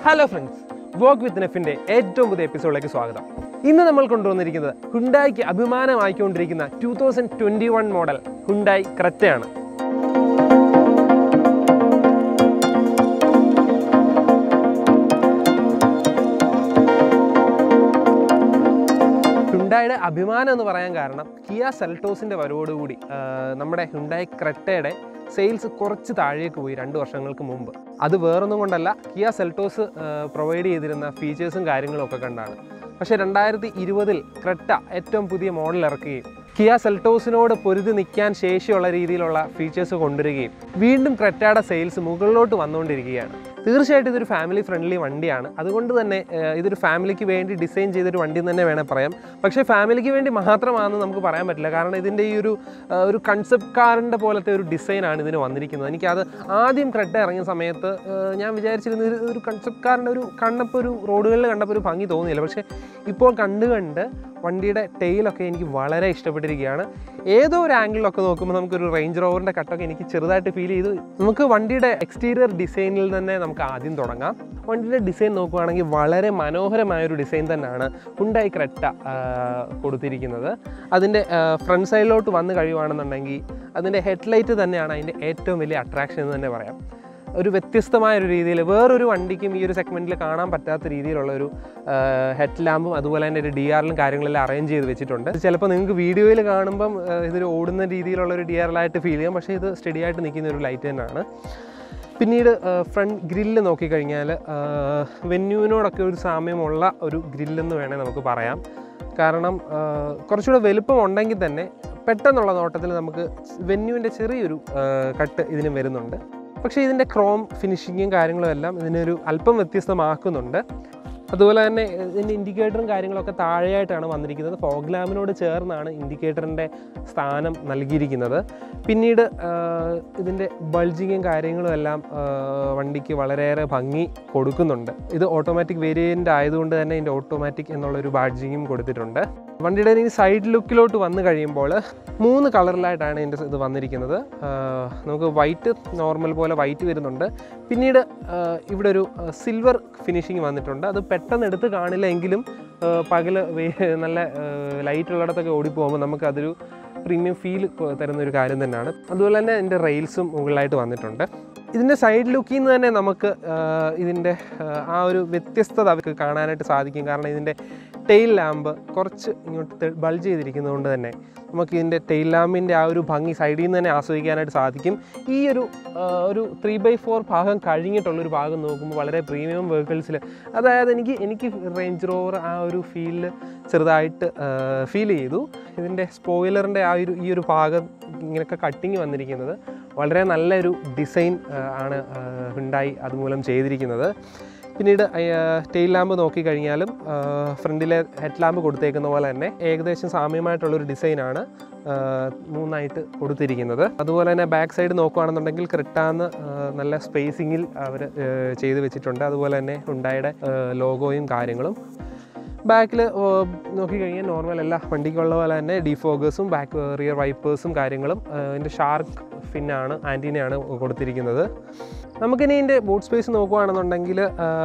Hello friends walk with നെഫിന്റെ ഏറ്റവും പുതിയ എപ്പിസോഡിലേക്ക് സ്വാഗതം ഇന്ന് നമ്മൾ കൊണ്ടുവന്നിരിക്കുന്നത് ഹുണ്ടായിക്ക് അഭിമാനമായിക്കൊണ്ടിരിക്കുന്ന two thousand twenty one model Hyundai ക്രെറ്റയാണ് ഹുണ്ടായുടെ അഭിമാനം എന്ന് പറയാൻ കാരണം കിയ സെൽട്ടോസിൻ്റെ വരവോടുകൂടി ആ, നമ്മുടെ ഹുണ്ടായി ക്രെറ്റയുടെ സെയിൽസ് കുറച്ച് താഴേക്ക് പോയി രണ്ട് വർഷങ്ങൾക്ക് മുമ്പ് അത് വേറൊന്നും കൊണ്ടല്ല കിയ സെൽട്ടോസ് പ്രൊവൈഡ് ചെയ്തിരുന്ന ഫീച്ചേഴ്സും കാര്യങ്ങളും ഒക്കെ കണ്ടാണ് പക്ഷേ രണ്ടായിരത്തി ഇരുപതിൽ ക്രെറ്റ ഏറ്റവും പുതിയ മോഡൽ ഇറക്കുകയും കിയ സെൽട്ടോസിനോട് പൊരുതി നിൽക്കാൻ ശേഷിയുള്ള രീതിയിലുള്ള ഫീച്ചേഴ്സ് കൊണ്ടുവരികയും വീണ്ടും ക്രെറ്റയുടെ സെയിൽസ് മുകളിലോട്ട് വന്നുകൊണ്ടിരിക്കുകയാണ് തീർച്ചയായിട്ടും ഇതൊരു ഫാമിലി ഫ്രണ്ട്ലി വണ്ടിയാണ് അതുകൊണ്ട് തന്നെ ഏഹ്, ഇതൊരു ഫാമിലിക്ക് വേണ്ടി ഡിസൈൻ ചെയ്തൊരു വണ്ടി എന്ന് തന്നെ വേണേൽ പറയാം പക്ഷേ ഫാമിലിക്ക് വേണ്ടി മാത്രമാണെന്ന് നമുക്ക് പറയാൻ പറ്റില്ല കാരണം ഇതിൻ്റെ ഈ ഒരു ഏഹ്, ഒരു കൺസെപ്റ്റ് കാറിൻ്റെ പോലത്തെ ഒരു ഡിസൈനാണ് ഇതിന് വന്നിരിക്കുന്നത് എനിക്കത് ആദ്യം ക്രെട്ട ഇറങ്ങിയ സമയത്ത് ഏഹ്, ഞാൻ വിചാരിച്ചിരുന്നത് ഇത് ഒരു കൺസെപ്റ്റ് കാറിൻ്റെ ഒരു കണ്ടപ്പോൾ ഒരു റോഡുകളിൽ കണ്ടപ്പോൾ ഒരു ഭംഗി തോന്നിയില്ല പക്ഷേ ഇപ്പോൾ കണ്ട് കണ്ട് വണ്ടിയുടെ ടെയിലൊക്കെ എനിക്ക് വളരെ ഇഷ്ടപ്പെട്ടിരിക്കുകയാണ് ഏതോ ഒരു ആംഗിളിലൊക്കെ നോക്കുമ്പോൾ നമുക്കൊരു റേഞ്ച് റോവറിൻ്റെ കട്ടൊക്കെ എനിക്ക് ചെറുതായിട്ട് ഫീൽ ചെയ്തു നമുക്ക് വണ്ടിയുടെ എക്സ്റ്റീരിയർ ഡിസൈനിൽ തന്നെ നമുക്ക് ആദ്യം തുടങ്ങാം വണ്ടിയുടെ ഡിസൈൻ നോക്കുകയാണെങ്കിൽ വളരെ മനോഹരമായ ഒരു ഡിസൈൻ തന്നെയാണ് ഹുണ്ടായി ക്രെറ്റ ആ, കൊടുത്തിരിക്കുന്നത് അതിൻ്റെ ഫ്രണ്ട് സൈഡിലോട്ട് വന്ന് കഴിയുവാണെന്നുണ്ടെങ്കിൽ അതിൻ്റെ ഹെഡ്ലൈറ്റ് തന്നെയാണ് അതിൻ്റെ ഏറ്റവും വലിയ അട്രാക്ഷൻ എന്ന് തന്നെ പറയാം ഒരു വ്യത്യസ്തമായ ഒരു രീതിയിൽ വേറൊരു വണ്ടിക്കും ഈ ഒരു സെഗ്മെൻറ്റിൽ കാണാൻ പറ്റാത്ത രീതിയിലുള്ള ഒരു ഹെഡ് ലാമ്പും അതുപോലെ തന്നെ ഒരു ഡി ആറിലും കാര്യങ്ങളെല്ലാം അറേഞ്ച് ചെയ്ത് വെച്ചിട്ടുണ്ട് ചിലപ്പോൾ നിങ്ങൾക്ക് വീഡിയോയിൽ കാണുമ്പം ആ, ഇതൊരു ഓടുന്ന രീതിയിലുള്ള ഒരു ഡി ആറിലായിട്ട് ഫീൽ ചെയ്യാം പക്ഷേ ഇത് സ്റ്റഡി ആയിട്ട് നിൽക്കുന്ന ഒരു ലൈറ്റ് തന്നെയാണ് പിന്നീട് ഫ്രണ്ട് ഗ്രില്ല് നോക്കിക്കഴിഞ്ഞാൽ വെന്യൂവിനോടൊക്കെ ഒരു സാമ്യമുള്ള ഒരു ഗ്രില്ലെന്ന് വേണേൽ നമുക്ക് പറയാം കാരണം ആ, കുറച്ചുകൂടെ വലുപ്പം ഉണ്ടെങ്കിൽ തന്നെ പെട്ടെന്നുള്ള നോട്ടത്തിൽ നമുക്ക് വെന്യൂവിൻ്റെ ചെറിയൊരു ആ, കട്ട് ഇതിന് വരുന്നുണ്ട് പക്ഷേ ഇതിൻ്റെ ക്രോം ഫിനിഷിങ്ങും കാര്യങ്ങളും എല്ലാം ഇതിനൊരു അല്പം വ്യത്യസ്തമാക്കുന്നുണ്ട് അതുപോലെ തന്നെ ഇതിൻ്റെ ഇൻഡിക്കേറ്ററും കാര്യങ്ങളൊക്കെ താഴെയായിട്ടാണ് വന്നിരിക്കുന്നത് ഫോഗ് ലാമ്പിനോട് ചേർന്നാണ് ഇൻഡിക്കേറ്ററിൻ്റെ സ്ഥാനം നൽകിയിരിക്കുന്നത് പിന്നീട് ഇതിൻ്റെ ബൾജിങ്ങും കാര്യങ്ങളും എല്ലാം ആ, വണ്ടിക്ക് വളരെയേറെ ഭംഗി കൊടുക്കുന്നുണ്ട് ഇത് ഓട്ടോമാറ്റിക് വേരിയൻ്റ് ആയതുകൊണ്ട് തന്നെ ഇതിൻ്റെ ഓട്ടോമാറ്റിക് എന്നുള്ളൊരു ബാഡ്ജിങ്ങും കൊടുത്തിട്ടുണ്ട് വണ്ടിയുടെ ഇനി സൈഡ് ലുക്കിലോട്ട് വന്നു കഴിയുമ്പോൾ മൂന്ന് കളറിലായിട്ടാണ് ഇതിൻ്റെ ഇത് വന്നിരിക്കുന്നത് ആ, നമുക്ക് വൈറ്റ് നോർമൽ പോലെ വൈറ്റ് വരുന്നുണ്ട് പിന്നീട് ആ, ഇവിടെ ഒരു സിൽവർ ഫിനിഷിങ് വന്നിട്ടുണ്ട് അത് പെട്ടെന്ന് എടുത്ത് കാണില്ല എങ്കിലും ആ, പകല് വേ- നല്ല ലൈറ്റ് ഉള്ളിടത്തൊക്കെ ഓടിപ്പോകുമ്പോൾ നമുക്ക് അതൊരു പ്രീമിയം ഫീൽ തരുന്ന ഒരു കാര്യം തന്നെയാണ് അതുപോലെ തന്നെ ഇതിൻ്റെ റെയിൽസും മുകളിലായിട്ട് വന്നിട്ടുണ്ട് ഇതിൻ്റെ സൈഡ് ലുക്കിൽ നിന്ന് തന്നെ നമുക്ക് ആ, ഇതിൻ്റെ ആ, ആ ഒരു വ്യത്യസ്തത അവർക്ക് കാണാനായിട്ട് സാധിക്കും കാരണം ഇതിൻ്റെ ടെയിൽ ലാമ്പ് കുറച്ച് ഇങ്ങോട്ട് ബൾജ് ചെയ്തിരിക്കുന്നതുകൊണ്ട് തന്നെ നമുക്ക് ഇതിൻ്റെ ടെയിൽ ലാമ്പിൻ്റെ ആ ഒരു ഭംഗി സൈഡിൽ നിന്ന് തന്നെ ആസ്വദിക്കാനായിട്ട് സാധിക്കും ഈ ഒരു ആ, ഒരു ത്രീ ബൈ ഫോർ ഭാഗം കഴിഞ്ഞിട്ടുള്ളൊരു ഭാഗം നോക്കുമ്പോൾ വളരെ പ്രീമിയം വെഹിക്കിൾസിൽ അതായത് എനിക്ക് എനിക്ക് റേഞ്ച് റോവർ ആ ഒരു ഫീലിൽ ചെറുതായിട്ട് ഫീൽ ചെയ്തു ഇതിൻ്റെ സ്പോയിലറിൻ്റെ ആ ഒരു ഈ ഒരു ഭാഗം ഇങ്ങനെയൊക്കെ കട്ടിങ് വന്നിരിക്കുന്നത് വളരെ നല്ലൊരു ഡിസൈൻ ആണ് ഉണ്ടായി അതുമൂലം ചെയ്തിരിക്കുന്നത് പിന്നീട് ടെയിൽ ലാമ്പ് നോക്കിക്കഴിഞ്ഞാലും ഫ്രണ്ടിലെ ഹെഡ് ലാമ്പ് കൊടുത്തേക്കുന്ന പോലെ തന്നെ ഏകദേശം സാമ്യമായിട്ടുള്ളൊരു ഡിസൈനാണ് മൂന്നായിട്ട് കൊടുത്തിരിക്കുന്നത് അതുപോലെ തന്നെ ബാക്ക് സൈഡ് നോക്കുകയാണെന്നുണ്ടെങ്കിൽ ക്രിട്ടാന്ന് നല്ല സ്പേസിങ്ങിൽ അവർ ചെയ്ത് വെച്ചിട്ടുണ്ട് അതുപോലെ തന്നെ ഉണ്ടായുടെ ലോഗോയും കാര്യങ്ങളും ബാക്കിൽ നോക്കിക്കഴിഞ്ഞാൽ നോർമൽ എല്ലാ വണ്ടിക്കുള്ള പോലെ തന്നെ ഡിഫോഗേഴ്സും ബാക്ക് റിയർ വൈപ്പേഴ്സും കാര്യങ്ങളും ഇതിൻ്റെ ഷാർക്ക് ഫിന്നാണ് ആൻറ്റീനയാണ് കൊടുത്തിരിക്കുന്നത് നമുക്കിനി ഇതിൻ്റെ ബൂട്ട് സ്പേസ് നോക്കുകയാണെന്നുണ്ടെങ്കിൽ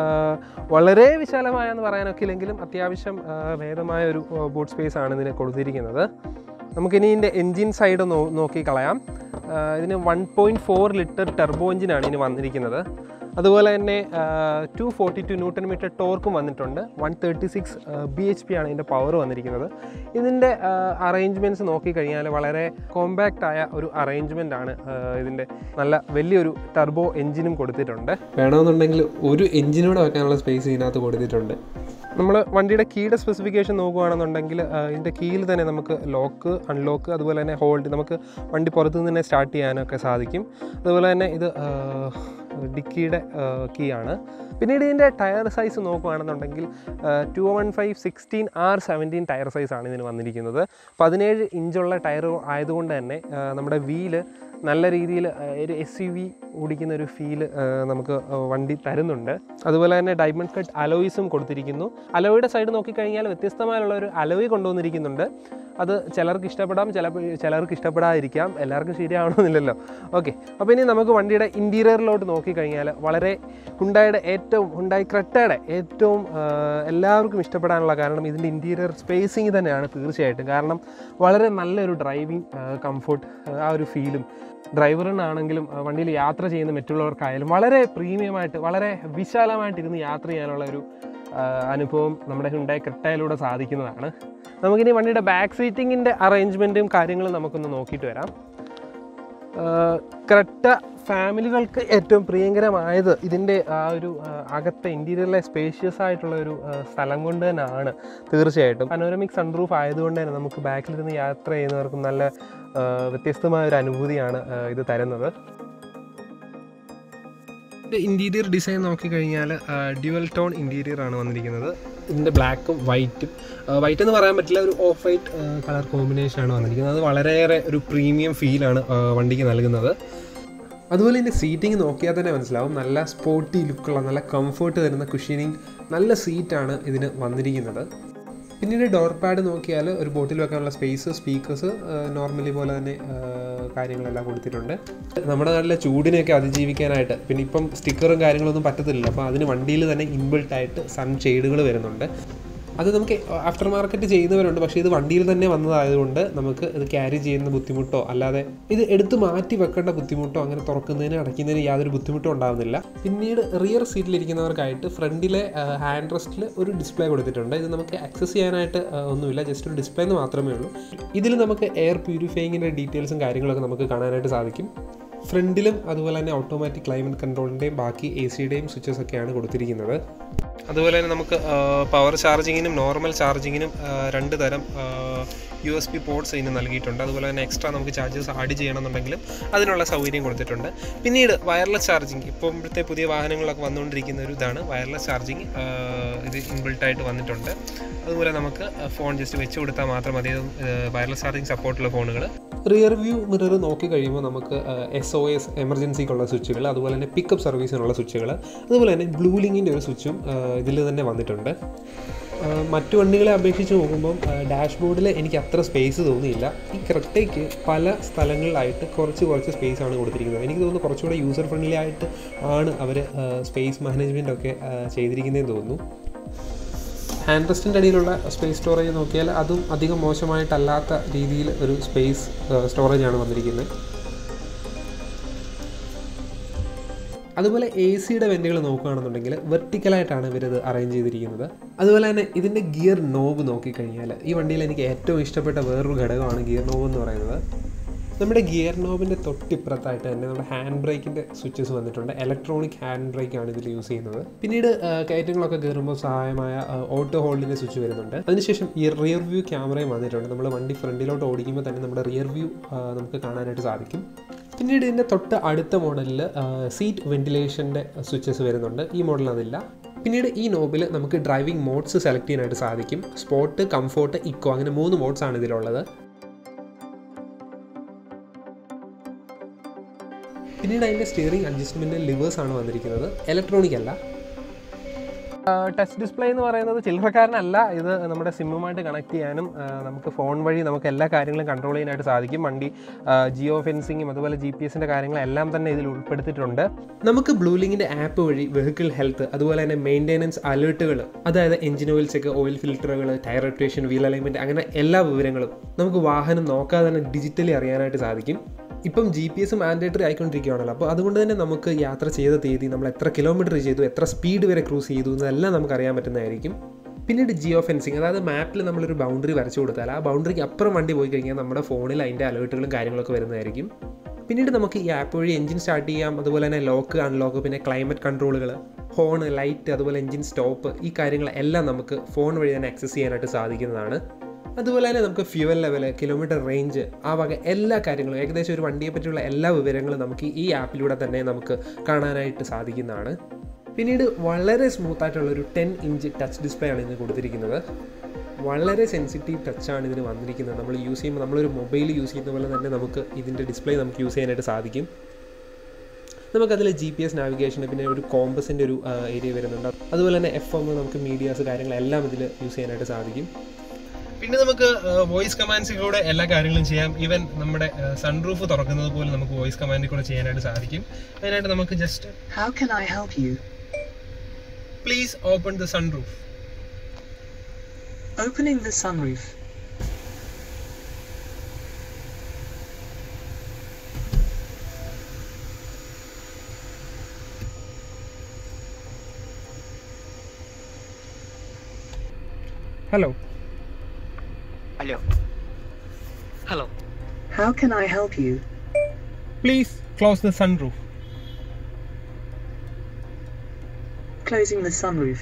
വളരെ വിശാലമായെന്ന് പറയാനൊക്കെ ഇല്ലെങ്കിലും അത്യാവശ്യം ആ, ഭേദമായ ഒരു ബൂട്ട് സ്പേസ് ആണ് ഇതിന് കൊടുത്തിരിക്കുന്നത് നമുക്കിനി ഇതിൻ്റെ എൻജിൻ സൈഡ് നോ നോക്കി കളയാം ആ, ഇതിന് one point four litre turbo എഞ്ചിനാണ് ഇതിന് വന്നിരിക്കുന്നത് അതുപോലെ തന്നെ two forty two newton metre ടോർക്കും വന്നിട്ടുണ്ട് one thirty six B H P ആണ് ഇതിൻ്റെ പവർ വന്നിരിക്കുന്നത് ഇതിൻ്റെ അറേഞ്ച്മെൻറ്റ്സ് നോക്കിക്കഴിഞ്ഞാൽ വളരെ കോമ്പാക്റ്റ് ആയ ഒരു അറേഞ്ച്മെൻ്റ് ആണ് ആ, ഇതിൻ്റെ നല്ല വലിയൊരു ടർബോ എഞ്ചിനും കൊടുത്തിട്ടുണ്ട് വേണമെന്നുണ്ടെങ്കിൽ ഒരു എഞ്ചിനൂടെ വെക്കാനുള്ള സ്പേസ് ഇതിനകത്ത് കൊടുത്തിട്ടുണ്ട് നമ്മൾ വണ്ടിയുടെ കീയുടെ സ്പെസിഫിക്കേഷൻ നോക്കുകയാണെന്നുണ്ടെങ്കിൽ ആ, ഇതിൻ്റെ കീയിൽ തന്നെ നമുക്ക് ലോക്ക് അൺലോക്ക് അതുപോലെ തന്നെ ഹോൾഡ് നമുക്ക് വണ്ടി പുറത്തു നിന്ന് തന്നെ സ്റ്റാർട്ട് ചെയ്യാനൊക്കെ സാധിക്കും അതുപോലെ തന്നെ ഇത് ആ, ഡിക്കിയുടെ കീ ആണ് പിന്നീട് ഇതിൻ്റെ ടയർ സൈസ് നോക്കുകയാണെന്നുണ്ടെങ്കിൽ two one five sixteen R seventeen tyre സൈസാണ് ഇതിന് വന്നിരിക്കുന്നത് പതിനേഴ് ഇഞ്ചുള്ള ടയർ ആയതുകൊണ്ട് തന്നെ ആ, നമ്മുടെ വീല് നല്ല രീതിയിൽ ഒരു എസ് യു വി ഓടിക്കുന്ന ഒരു ഫീല് നമുക്ക് ആ, വണ്ടി തരുന്നുണ്ട് അതുപോലെ തന്നെ ഡയമണ്ട് കട്ട് അലോയ്സും കൊടുത്തിരിക്കുന്നു അലോയുടെ സൈഡ് നോക്കിക്കഴിഞ്ഞാൽ വ്യത്യസ്തമായുള്ള ഒരു അലോയ് കൊണ്ടുവന്നിരിക്കുന്നുണ്ട് അത് ചിലർക്ക് ഇഷ്ടപ്പെടാം ചില ചിലർക്ക് ഇഷ്ടപ്പെടാതിരിക്കാം എല്ലാവർക്കും ശരിയാവണമെന്നില്ലല്ലോ ഓക്കെ അപ്പോൾ ഇനി നമുക്ക് വണ്ടിയുടെ ഇൻറ്റീരിയറിലോട്ട് നോക്കി നോക്കിക്കഴിഞ്ഞാൽ വളരെ ഹുണ്ടായുടെ ഏറ്റവും ഹുണ്ടായി ക്രെട്ടയുടെ ഏറ്റവും ആ, എല്ലാവർക്കും ഇഷ്ടപ്പെടാനുള്ള കാരണം ഇതിൻ്റെ ഇൻറ്റീരിയർ സ്പേസിങ് തന്നെയാണ് തീർച്ചയായിട്ടും കാരണം വളരെ നല്ലൊരു ഡ്രൈവിംഗ് കംഫോർട്ട് ആ ഒരു ഫീലും ഡ്രൈവറിനാണെങ്കിലും ആ, വണ്ടിയിൽ യാത്ര ചെയ്യുന്ന മറ്റുള്ളവർക്കായാലും വളരെ പ്രീമിയമായിട്ട് വളരെ വിശാലമായിട്ട് ഇരുന്ന് യാത്ര ചെയ്യാനുള്ള ഒരു ആ, അനുഭവം നമ്മുടെ ഹുണ്ടായി ക്രെട്ടയിലൂടെ സാധിക്കുന്നതാണ് നമുക്കിനി വണ്ടിയുടെ ബാക്ക് സീറ്റിങ്ങിൻ്റെ അറേഞ്ച്മെൻറ്റും കാര്യങ്ങളും നമുക്കൊന്ന് നോക്കിയിട്ട് വരാം ആഹ് ക്രെട്ട ഫാമിലികൾക്ക് ഏറ്റവും പ്രിയങ്കരമായത് ഇതിൻ്റെ ആ ഒരു ആഹ് അകത്തെ ഇൻറ്റീരിയറിലെ സ്പേഷ്യസ് ആയിട്ടുള്ള ഒരു ആഹ് സ്ഥലം കൊണ്ട് തന്നെയാണ് തീർച്ചയായിട്ടും പനോരമിക് സൺറൂഫ് ആയതുകൊണ്ട് തന്നെ നമുക്ക് ബാക്കിലിരുന്ന് യാത്ര ചെയ്യുന്നവർക്കും നല്ല ആഹ് വ്യത്യസ്തമായ ഒരു അനുഭൂതിയാണ് ആഹ് ഇത് തരുന്നത് ഇൻറ്റീരിയർ ഡിസൈൻ നോക്കിക്കഴിഞ്ഞാൽ ഡ്യുവൽ ടോൺ ഇൻറ്റീരിയർ ആണ് വന്നിരിക്കുന്നത് ഇതിൻ്റെ ബ്ലാക്കും വൈറ്റും വൈറ്റ് എന്ന് പറയാൻ പറ്റില്ല ഒരു ഓഫ് വൈറ്റ് കളർ കോമ്പിനേഷൻ ആണ് വന്നിരിക്കുന്നത് അത് വളരെയേറെ ഒരു പ്രീമിയം ഫീലാണ് വണ്ടിക്ക് നൽകുന്നത് അതുപോലെ ഇതിൻ്റെ സീറ്റിംഗ് നോക്കിയാൽ തന്നെ മനസ്സിലാവും നല്ല സ്പോർട്ടി ലുക്കുള്ള നല്ല കംഫർട്ട് തരുന്ന കുഷനിങ് നല്ല സീറ്റാണ് ഇതിന് വന്നിരിക്കുന്നത് പിന്നീട് ഡോർ പാഡ് നോക്കിയാൽ ഒരു ബോട്ടിൽ വെക്കാനുള്ള സ്പേസ് സ്പീക്കേഴ്സ് നോർമലി പോലെ തന്നെ ആ, കാര്യങ്ങളെല്ലാം കൊടുത്തിട്ടുണ്ട് നമ്മുടെ നാട്ടിലെ ചൂടിനെയൊക്കെ അതിജീവിക്കാനായിട്ട് പിന്നെ ഇപ്പം സ്റ്റിക്കറും കാര്യങ്ങളൊന്നും പറ്റത്തില്ല അപ്പോൾ അതിന് വണ്ടിയിൽ തന്നെ ഇൻബിൾട്ടായിട്ട് സൺ ഷെയ്ഡുകൾ വരുന്നുണ്ട് അത് നമുക്ക് ആഫ്റ്റർ മാർക്കറ്റ് ചെയ്യുന്നവരുണ്ട് പക്ഷേ ഇത് വണ്ടിയിൽ തന്നെ വന്നതായതുകൊണ്ട് നമുക്ക് ഇത് ക്യാരി ചെയ്യുന്ന ബുദ്ധിമുട്ടോ അല്ലാതെ ഇത് എടുത്ത് മാറ്റി വെക്കേണ്ട ബുദ്ധിമുട്ടോ അങ്ങനെ തുറക്കുന്നതിന് അടയ്ക്കുന്നതിന് യാതൊരു ബുദ്ധിമുട്ടും ഉണ്ടാകുന്നില്ല പിന്നീട് റിയർ സീറ്റിലിരിക്കുന്നവർക്കായിട്ട് ഫ്രണ്ടിലെ ഹാൻഡ് റെസ്റ്റിൽ ഒരു ഡിസ്പ്ലേ കൊടുത്തിട്ടുണ്ട് ഇത് നമുക്ക് ആക്സസ് ചെയ്യാനായിട്ട് ആ, ഒന്നുമില്ല ജസ്റ്റ് ഒരു ഡിസ്പ്ലേ എന്ന് മാത്രമേ ഉള്ളൂ ഇതിൽ നമുക്ക് എയർ പ്യൂരിഫയിങ്ങിൻ്റെ ഡീറ്റെയിൽസും കാര്യങ്ങളൊക്കെ നമുക്ക് കാണാനായിട്ട് സാധിക്കും ഫ്രണ്ടിലും അതുപോലെ തന്നെ ഓട്ടോമാറ്റിക് ക്ലൈമറ്റ് കൺട്രോളിൻ്റെയും ബാക്കി എ സിയുടെയും സ്വിച്ചസ് ഒക്കെയാണ് കൊടുത്തിരിക്കുന്നത് അതുപോലെ തന്നെ നമുക്ക് പവർ ചാർജിങ്ങിനും നോർമൽ ചാർജിങ്ങിനും രണ്ട് തരം യു എസ് പി പോർട്സ് ഇതിന് നൽകിയിട്ടുണ്ട് അതുപോലെ തന്നെ എക്സ്ട്രാ നമുക്ക് ചാർജസ് ആഡ് ചെയ്യണമെന്നുണ്ടെങ്കിലും അതിനുള്ള സൗകര്യം കൊടുത്തിട്ടുണ്ട് പിന്നീട് വയർലെസ് ചാർജിങ് ഇപ്പോഴത്തെ പുതിയ വാഹനങ്ങളൊക്കെ വന്നുകൊണ്ടിരിക്കുന്ന ഒരു ഇതാണ് വയർലെസ് ചാർജിങ് ഇത് ഇൻബിൾട്ടായിട്ട് വന്നിട്ടുണ്ട് അതുപോലെ നമുക്ക് ഫോൺ ജസ്റ്റ് വെച്ച് കൊടുത്താൽ മാത്രം മതി വയർലെസ് ചാർജിങ് സപ്പോർട്ടുള്ള ഫോണുകൾ റിയർ വ്യൂ മിറർ നോക്കി കഴിയുമ്പോൾ നമുക്ക് എസ് ഒ എസ് എമർജൻസിക്കുള്ള സ്വിച്ചുകൾ അതുപോലെ തന്നെ പിക്കപ്പ് സർവീസിനുള്ള സ്വിച്ചുകൾ അതുപോലെ തന്നെ ബ്ലൂ ലിങ്കിൻ്റെ ഒരു സ്വിച്ചും ഇതിൽ തന്നെ വന്നിട്ടുണ്ട് ആ, മറ്റു വണ്ടികളെ അപേക്ഷിച്ച് നോക്കുമ്പം ഡാഷ്ബോർഡിൽ എനിക്ക് അത്ര സ്പേസ് തോന്നിയില്ല ഈ ക്രെട്ടയ്ക്ക് പല സ്ഥലങ്ങളിലായിട്ട് കുറച്ച് കുറച്ച് സ്പേസ് ആണ് കൊടുത്തിരിക്കുന്നത് എനിക്ക് തോന്നുന്നു കുറച്ചുകൂടെ യൂസർ ഫ്രണ്ട്ലി ആയിട്ട് ആണ് അവർ സ്പേസ് മാനേജ്മെൻ്റ് ഒക്കെ ആ, ചെയ്തിരിക്കുന്നതെന്ന് തോന്നുന്നു ഹാൻഡ് റെസ്റ്റിൻ്റെ അടിയിലുള്ള സ്പേസ് സ്റ്റോറേജ് നോക്കിയാൽ അതും അധികം മോശമായിട്ടല്ലാത്ത രീതിയിൽ ഒരു സ്പേസ് സ്റ്റോറേജ് ആണ് വന്നിരിക്കുന്നത് അതുപോലെ എ സിയുടെ വെൻറ്റുകൾ നോക്കുകയാണെന്നുണ്ടെങ്കിൽ വെർട്ടിക്കലായിട്ടാണ് ഇവരിത് അറേഞ്ച് ചെയ്തിരിക്കുന്നത് അതുപോലെ തന്നെ ഇതിൻ്റെ ഗിയർ നോബ് നോക്കിക്കഴിഞ്ഞാൽ ഈ വണ്ടിയിൽ എനിക്ക് ഏറ്റവും ഇഷ്ടപ്പെട്ട വേറൊരു ഘടകമാണ് ഗിയർ നോബ് എന്ന് പറയുന്നത് നമ്മുടെ ഗിയർ നോബിൻ്റെ തൊട്ടിപ്പുറത്തായിട്ട് തന്നെ നമ്മുടെ ഹാൻഡ് ബ്രേക്കിൻ്റെ സ്വിച്ചസ് വന്നിട്ടുണ്ട് ഇലക്ട്രോണിക് ഹാൻഡ് ബ്രേക്ക് ആണ് ഇതിൽ യൂസ് ചെയ്യുന്നത് പിന്നീട് ആ, കയറ്റങ്ങളൊക്കെ കയറുമ്പോൾ സഹായമായ ഓട്ടോ ഹോൾഡിൻ്റെ സ്വിച്ച് വരുന്നുണ്ട് അതിനുശേഷം ഈ റിയർ വ്യൂ ക്യാമറയും വന്നിട്ടുണ്ട് നമ്മൾ വണ്ടി ഫ്രണ്ടിലോട്ട് ഓടിക്കുമ്പോൾ തന്നെ നമ്മുടെ റിയർ വ്യൂ നമുക്ക് കാണാനായിട്ട് സാധിക്കും പിന്നീട് ഇതിൻ്റെ തൊട്ട് അടുത്ത മോഡലിൽ സീറ്റ് വെന്റിലേഷൻ്റെ സ്വിച്ചസ് വരുന്നുണ്ട് ഈ മോഡലിൽ അതില്ല പിന്നീട് ഈ നോബിൽ നമുക്ക് ഡ്രൈവിംഗ് മോഡ്സ് സെലക്ട് ചെയ്യാനായിട്ട് സാധിക്കും സ്പോർട്ട് കംഫോർട്ട് ഇക്കോ അങ്ങനെ മൂന്ന് മോഡ്സ് ആണ് ഇതിലുള്ളത് പിന്നീട് അതിൻ്റെ സ്റ്റിയറിംഗ് അഡ്ജസ്റ്റ്മെൻറ്റ് ലിവേഴ്സ് ആണ് വന്നിരിക്കുന്നത് ഇലക്ട്രോണിക് അല്ല ടച്ച് ഡിസ്പ്ലേ എന്ന് പറയുന്നത് ചില്ലറക്കാരനല്ല ഇത് നമ്മുടെ സിമ്മുമായിട്ട് കണക്ട് ചെയ്യാനും ആ, നമുക്ക് ഫോൺ വഴി നമുക്ക് എല്ലാ കാര്യങ്ങളും കൺട്രോൾ ചെയ്യാനായിട്ട് സാധിക്കും വണ്ടി ജിയോ ഫെൻസിങ്ങും അതുപോലെ ജി പി എസിൻ്റെ കാര്യങ്ങളെല്ലാം തന്നെ ഇതിൽ ഉൾപ്പെടുത്തിയിട്ടുണ്ട് നമുക്ക് ബ്ലൂ ലിങ്കിൻ്റെ ആപ്പ് വഴി വെഹിക്കിൾ ഹെൽത്ത് അതുപോലെ തന്നെ മെയിൻ്റെനൻസ് അലേർട്ടുകൾ അതായത് എഞ്ചിൻ ഓയിൽ ചെക്ക് ഓയിൽ ഫിൽറ്ററുകൾ ടയർ റൊട്ടേഷൻ വീൽ അലൈൻമെൻറ്റ് അങ്ങനെ എല്ലാ വിവരങ്ങളും നമുക്ക് വാഹനം നോക്കാതെ തന്നെ ഡിജിറ്റലി അറിയാനായിട്ട് സാധിക്കും ഇപ്പം ജി പി എസ് മാൻഡേറ്ററി ആയിക്കൊണ്ടിരിക്കുകയാണല്ലോ അപ്പോൾ അതുകൊണ്ട് തന്നെ നമുക്ക് യാത്ര ചെയ്ത തീയതി നമ്മൾ എത്ര കിലോമീറ്റർ ചെയ്തു എത്ര സ്പീഡ് വരെ ക്രൂസ് ചെയ്തു എന്നെല്ലാം നമുക്ക് അറിയാൻ പറ്റുന്നതായിരിക്കും പിന്നീട് ജിയോ ഫെൻസിങ് അതായത് മാപ്പിൽ നമ്മളൊരു ബൗണ്ടറി വരച്ചു കൊടുത്താൽ ആ ബൗണ്ടറിക്ക് അപ്പുറം വണ്ടി പോയി കഴിഞ്ഞാൽ നമ്മുടെ ഫോണിൽ അതിൻ്റെ അലേർട്ടുകളും കാര്യങ്ങളൊക്കെ വരുന്നതായിരിക്കും പിന്നീട് നമുക്ക് ഈ ആപ്പ് വഴി എഞ്ചിൻ സ്റ്റാർട്ട് ചെയ്യാം അതുപോലെ തന്നെ ലോക്ക് അൺലോക്ക് പിന്നെ ക്ലൈമറ്റ് കൺട്രോളുകൾ ഹോൺ ലൈറ്റ് അതുപോലെ എഞ്ചിൻ സ്റ്റോപ്പ് ഈ കാര്യങ്ങളെല്ലാം നമുക്ക് ഫോൺ വഴി തന്നെ ആക്സസ് ചെയ്യാനായിട്ട് സാധിക്കുന്നതാണ് അതുപോലെ തന്നെ നമുക്ക് ഫ്യൂവൽ ലെവൽ കിലോമീറ്റർ റേഞ്ച് ആ വക എല്ലാ കാര്യങ്ങളും ഏകദേശം ഒരു വണ്ടിയെ പറ്റിയുള്ള എല്ലാ വിവരങ്ങളും നമുക്ക് ഈ ആപ്പിലൂടെ തന്നെ നമുക്ക് കാണാനായിട്ട് സാധിക്കുന്നതാണ് പിന്നീട് വളരെ സ്മൂത്ത് ആയിട്ടുള്ള ഒരു ടെൻ ഇഞ്ച് ടച്ച് ഡിസ്പ്ലേ ആണ് ഇതിന് കൊടുത്തിരിക്കുന്നത് വളരെ സെൻസിറ്റീവ് ടച്ചാണ് ഇതിന് വന്നിരിക്കുന്നത് നമ്മൾ യൂസ് ചെയ്യുമ്പോൾ നമ്മളൊരു മൊബൈൽ യൂസ് ചെയ്യുന്ന പോലെ തന്നെ നമുക്ക് ഇതിൻ്റെ ഡിസ്പ്ലേ നമുക്ക് യൂസ് ചെയ്യാനായിട്ട് സാധിക്കും നമുക്കതിൽ ജി പി എസ് നാവിഗേഷൻ പിന്നെ ഒരു കോമ്പസിൻ്റെ ഒരു ഏരിയ വരുന്നുണ്ട് അതുപോലെ തന്നെ എഫ് എം നമുക്ക് മീഡിയാസ് കാര്യങ്ങളെല്ലാം ഇതിൽ യൂസ് ചെയ്യാനായിട്ട് സാധിക്കും പിന്നെ നമുക്ക് വോയിസ് കമാൻഡ്സിലൂടെ എല്ലാ കാര്യങ്ങളും ചെയ്യാം ഈവൻ നമ്മുടെ സൺറൂഫ് തുറക്കുന്നത് പോലും നമുക്ക് വോയിസ് കമാൻഡിൽ കൂടെ ചെയ്യാനായിട്ട് സാധിക്കും അതിനായിട്ട് നമുക്ക് just How can I help you? Please open the sunroof Opening the sunroof. Hello Hello. Hello. How can I help you? പ്ലീസ് ക്ലോസ് ദ സൺറൂഫ് Closing the sunroof.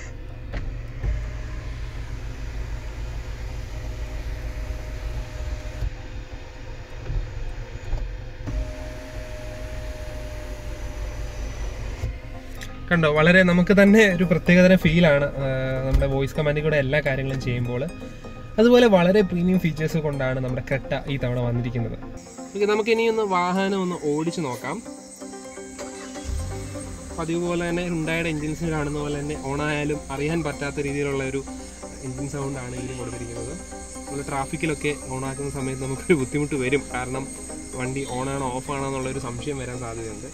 കണ്ടോ വളരെ നമുക്ക് തന്നെ ഒരു പ്രത്യേകതരം ഫീലാണ് നമ്മുടെ വോയിസ് കമാൻഡിൽ കൂടെ എല്ലാ കാര്യങ്ങളും ചെയ്യുമ്പോൾ അതുപോലെ വളരെ പ്രീമിയം ഫീച്ചേഴ്സ് കൊണ്ടാണ് നമ്മുടെ കെട്ട ഈ തവണ വന്നിരിക്കുന്നത് ഓക്കെ നമുക്ക് ഇനി ഒന്ന് വാഹനം ഒന്ന് ഓടിച്ചു നോക്കാം പതിവ് പോലെ തന്നെ ഉണ്ടായുടെ എൻജിൻസിന് കാണുന്ന പോലെ തന്നെ ഓണായാലും അറിയാൻ പറ്റാത്ത രീതിയിലുള്ള ഒരു എൻജിൻ സൗണ്ടാണ് ഇതിന് കൊടുത്തിരിക്കുന്നത് നമ്മൾ ട്രാഫിക്കിലൊക്കെ ഓണാക്കുന്ന സമയത്ത് നമുക്കൊരു ബുദ്ധിമുട്ട് വരും കാരണം വണ്ടി ഓണാണോ ഓഫാണോ എന്നുള്ളൊരു സംശയം വരാൻ സാധ്യതയുണ്ട്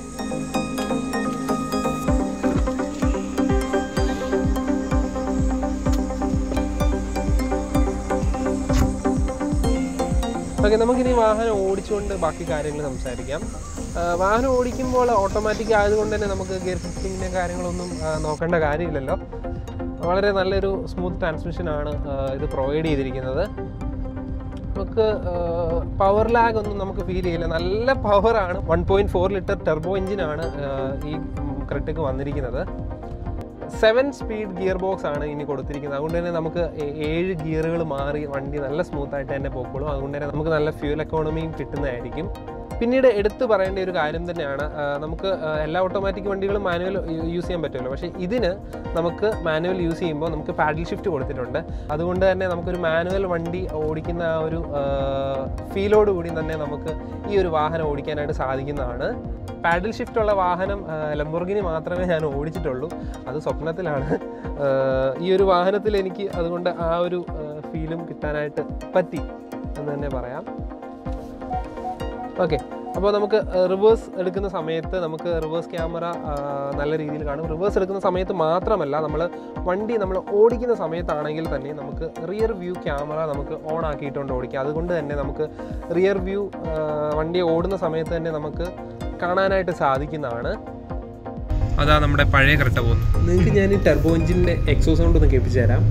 ഓക്കെ നമുക്കിനി വാഹനം ഓടിച്ചുകൊണ്ട് ബാക്കി കാര്യങ്ങൾ സംസാരിക്കാം ആ, വാഹനം ഓടിക്കുമ്പോൾ ഓട്ടോമാറ്റിക് ആയതുകൊണ്ട് തന്നെ നമുക്ക് ഗിയർ ഷിഫ്റ്റിങ്ങിൻ്റെ കാര്യങ്ങളൊന്നും ആ, നോക്കേണ്ട കാര്യമില്ലല്ലോ വളരെ നല്ലൊരു സ്മൂത്ത് ട്രാൻസ്മിഷനാണ് ഇത് പ്രൊവൈഡ് ചെയ്തിരിക്കുന്നത് നമുക്ക് പവർ ലാഗ് ഒന്നും നമുക്ക് ഫീൽ ചെയ്യില്ല നല്ല പവറാണ് one point four litre turbo എഞ്ചിനാണ് ഈ ക്രെറ്റക്ക് വന്നിരിക്കുന്നത് സെവൻ സ്പീഡ് ഗിയർ ബോക്സ് ആണ് ഇനി കൊടുത്തിരിക്കുന്നത് അതുകൊണ്ട് തന്നെ നമുക്ക് ഏ- ഏഴ് ഗിയറുകൾ മാറി വണ്ടി നല്ല സ്മൂത്ത് ആയിട്ട് തന്നെ പോയിക്കോളും അതുകൊണ്ട് തന്നെ നമുക്ക് നല്ല ഫ്യൂൽ എക്കോണമിയും കിട്ടുന്നതായിരിക്കും പിന്നീട് എടുത്തു പറയേണ്ട ഒരു കാര്യം തന്നെയാണ് ആ, നമുക്ക് ആ, എല്ലാ ഓട്ടോമാറ്റിക് വണ്ടികളും മാനുവൽ യൂസ് ചെയ്യാൻ പറ്റുമല്ലോ പക്ഷേ ഇതിന് നമുക്ക് മാനുവൽ യൂസ് ചെയ്യുമ്പോൾ നമുക്ക് പാഡിൽ ഷിഫ്റ്റ് കൊടുത്തിട്ടുണ്ട് അതുകൊണ്ട് തന്നെ നമുക്കൊരു മാനുവൽ വണ്ടി ഓടിക്കുന്ന ആ ഒരു ഫീലോട് കൂടി തന്നെ നമുക്ക് ഈ ഒരു വാഹനം ഓടിക്കാനായിട്ട് സാധിക്കുന്നതാണ് പാഡിൽ ഷിഫ്റ്റ് ഉള്ള വാഹനം ലംബോർഗിനി മാത്രമേ ഞാൻ ഓടിച്ചിട്ടുള്ളൂ അത് സ്വപ്നത്തിലാണ് ആ, ഈ ഒരു വാഹനത്തിൽ എനിക്ക് അതുകൊണ്ട് ആ ഒരു ഫീലും കിട്ടാനായിട്ട് പറ്റി എന്ന് തന്നെ പറയാം ഓക്കെ അപ്പോൾ നമുക്ക് റിവേഴ്സ് എടുക്കുന്ന സമയത്ത് നമുക്ക് റിവേഴ്സ് ക്യാമറ നല്ല രീതിയിൽ കാണും റിവേഴ്സ് എടുക്കുന്ന സമയത്ത് മാത്രമല്ല നമ്മൾ വണ്ടി നമ്മൾ ഓടിക്കുന്ന സമയത്താണെങ്കിൽ തന്നെ നമുക്ക് റിയർ വ്യൂ ക്യാമറ നമുക്ക് ഓൺ ആക്കിയിട്ടുണ്ട് ഓടിക്കാം അതുകൊണ്ട് തന്നെ നമുക്ക് റിയർ വ്യൂ വണ്ടി ഓടുന്ന സമയത്ത് തന്നെ നമുക്ക് കാണാനായിട്ട് സാധിക്കുന്നതാണ് അതാ നമ്മുടെ പഴയ കറക്റ്റ് പോകുന്നു നിങ്ങൾക്ക് ഞാൻ ഈ ടെർബോ എഞ്ചിൻ്റെ എക്സോ സൗണ്ട് ഒന്ന് കേൾപ്പിച്ചു തരാം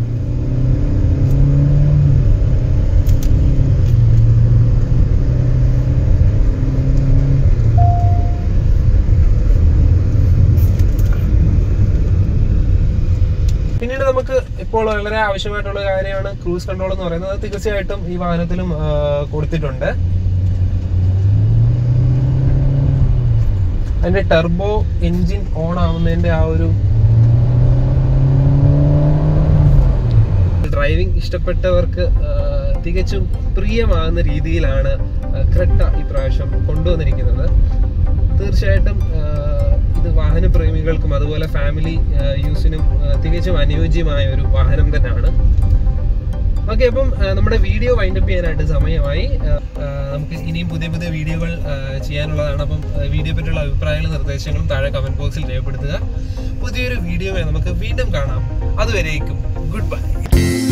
പിന്നീട് നമുക്ക് ഇപ്പോൾ വളരെ ആവശ്യമായിട്ടുള്ള കാര്യമാണ് ക്രൂസ് കൺട്രോൾ എന്ന് പറയുന്നത് അത് തീർച്ചയായിട്ടും ഈ വാഹനത്തിലും ആ, കൊടുത്തിട്ടുണ്ട് അതിന്റെ ടെർബോ എഞ്ചിൻ ഓൺ ആവുന്നതിന്റെ ആ ഒരു ഡ്രൈവിംഗ് ഇഷ്ടപ്പെട്ടവർക്ക് ആ, തികച്ചും പ്രിയമാകുന്ന രീതിയിലാണ് ആ, ക്രെട്ട ഇപ്രാവശ്യം കൊണ്ടുവന്നിരിക്കുന്നത് തീർച്ചയായിട്ടും ആ, ഇത് വാഹന പ്രേമികൾക്കും അതുപോലെ ഫാമിലി ആ, യൂസിനും ആ, തികച്ചും അനുയോജ്യമായ ഒരു വാഹനം തന്നെയാണ് ഓക്കെ അപ്പം ആ, നമ്മുടെ വീഡിയോ വൈൻഡപ്പ് ചെയ്യാനായിട്ട് സമയമായി ആ, ആ, നമുക്ക് ഇനിയും പുതിയ പുതിയ വീഡിയോകൾ ആ, ചെയ്യാനുള്ളതാണ് അപ്പം ആ, വീഡിയോ പറ്റിയുള്ള അഭിപ്രായങ്ങളും നിർദ്ദേശങ്ങളും താഴെ കമന്റ് ബോക്സിൽ രേഖപ്പെടുത്തുക പുതിയൊരു വീഡിയോയെ നമുക്ക് വീണ്ടും കാണാം അതുവരേക്കും ഗുഡ് ബൈ